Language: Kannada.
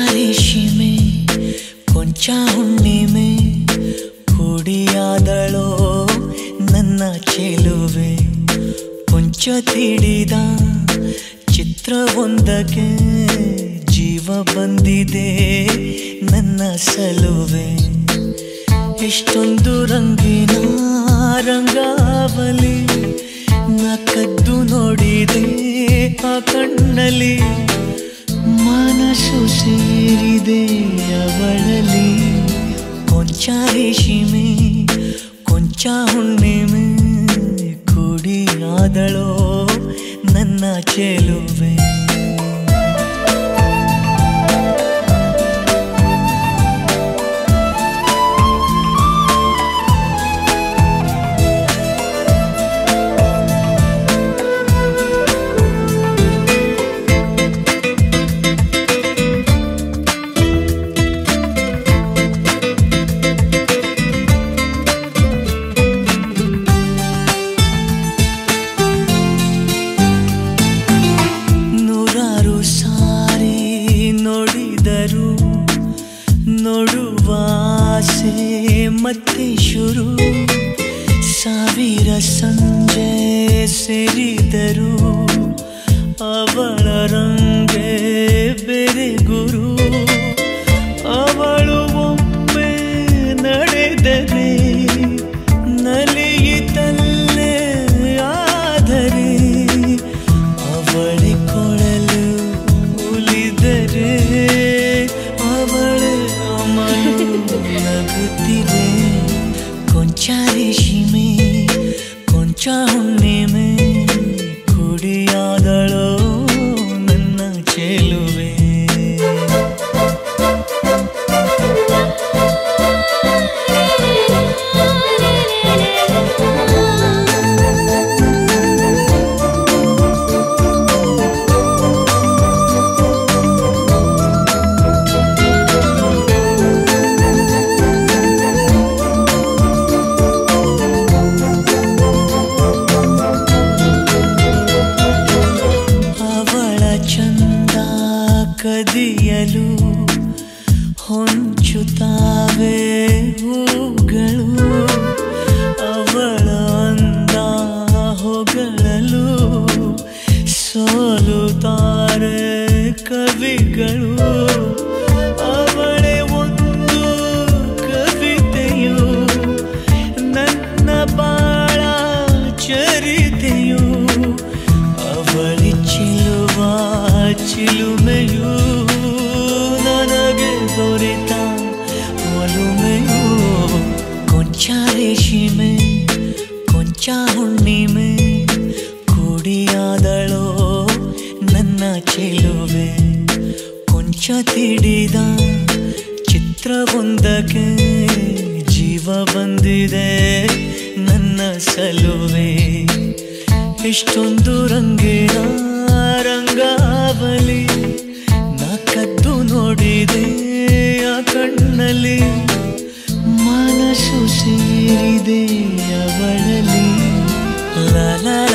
ರೇಷಿಮೆ ಕೊಂಚ ಹುಣ್ಣಿಮೆ ಕುಡಿಯಾದಳೋ ನನ್ನ ಚೆಲುವೆ ಕೊಂಚ ತಿಳಿದ ಚಿತ್ರವೊಂದಕ್ಕೆ ಜೀವ ಬಂದಿದೆ ನನ್ನ ಸಲುವೆ ಎಷ್ಟೊಂದು ರಂಗಿನ ರಂಗಾವಲಿ ನಾ ಕದ್ದು ನೋಡಿದೆ ಆ ಕಣ್ಣಲ್ಲಿ ಮನಸ್ಸು ಸೇರಿದೆ ಅವಳಲ್ಲಿ ಕೊಂಚ ರೇಷಿಮೆ ಕೊಂಚ ಹುಣ್ಣಿಮೆ ಕುಡಿಯಾದಳೋ ನನ್ನ ಚೆಲುವೆ ನೂರಾರು ಸಾರಿ ನೋಡಿದರು ನೋಡುವ ಆಸೆ ಮತ್ತೆ ಶುರು ಸಾವಿರ ಸಂಜೆ ಸೇರಿದರು ಅವಳ ರಂಗೆ ಬೇರೆ ಗುರು ಅವಳು ಒಮ್ಮೆ ನಡೆದರೆ ನಲಿಯಿತಲ್ಲೇ ಆದರೆ ಅವಳಿ ಕೊಳಲು ಉಳಿದರೆ ಅವಳೆ ಅಮಲು ನಗುತ್ತಿದೆ ಕೊಂಚ ರೇಷಿಮೆ ಕೊಂಚ ಹುಣ್ಣಿಮೆ ಕುಡಿಯಾದಳೋ ನನ್ನ ಚೆಲುವೆ ಅವಳ ಚಂದ ಕದಿಯಲು ಹೊಂಚುತ್ತಾವೆ ಹೂಗಳು ಅವಳ ಅಂದ ಹೊಗಳಲು ಸೋಲುತ್ತಾರೆ ಕವಿಗಳು ಅವಳೇ ಒಂದು ಕವಿತೆಯು ನನ್ನ ಬಾಳ ಚರಿತೆಯು ಅವಳಿ ಚಿಲುವ ಚಿಲುಮೆಯು ನನಗೆ ದೊರೆತ ಒಲುಮೆಯು ಕೊಂಚ ರೇಷಿಮೆ ಕೊಂಚ ಹುಣ್ಣಿಮೆ ಕುಡಿಯಾದಳೋ ನನ್ನ ಚೆಲುವೆ ಕೊಂಚ ತಿಳಿದ ಚಿತ್ರವೊಂದಕ್ಕೆ ಜೀವ ಬಂದಿದೆ ನನ್ನ ಸಲುವೆ ಎಷ್ಟೊಂದು ರಂಗಿನ ರಂಗಾವಲಿ ನಾ ಕದ್ದು ನೋಡಿದೆ ಆ ಕಣ್ಣಲ್ಲಿ ಮನಸ್ಸು ಸೇರಿದೆ ಅವಳಲ್ಲಿ ಲ ಲ